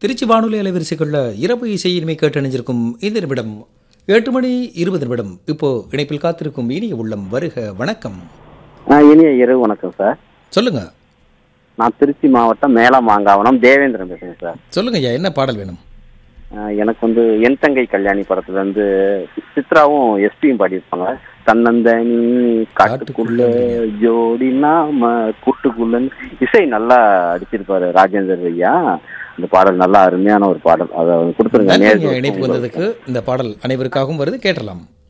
திருச்சி வானொலி அலைவரிசைக்குள்ள இரவு இசை இனிமை கேட்டு அணிஞ்சிருக்கும் இந்த நிமிடம் எட்டு மணி இருபது நிமிடம் இப்போ இணைப்பில் காத்திருக்கும் இனிய உள்ளம் வருக வணக்கம் ஆ, இனிய இரவு வணக்கம் சார் சொல்லுங்க நான் திருச்சி மாவட்டம் மேலமாங்காவனம் தேவேந்திரன் பேசுறேன் சார் சொல்லுங்க ஐயா என்ன பாடல் வேணும் ஆ, எனக்கு வந்து என் தங்கை கல்யாணி படத்துல இருந்து சித்ராவும் எஸ்பியும் பாடியிருப்பாங்க தன்னந்தனி காட்டுக்குள்ள ஜோடி நாம கூட்டுக்குள்ள இசை நல்லா அடிச்சிருப்பாரு ராஜேந்தர் ஐயா அந்த பாடல் நல்லா அருமையான ஒரு பாடல் அதை கொடுத்துருங்க நன்றிங்க, நேயர்களுக்கும் இணைப்பு வந்ததுக்கு இந்த பாடல் அனைவருக்காகவும் வருது கேட்டலாம்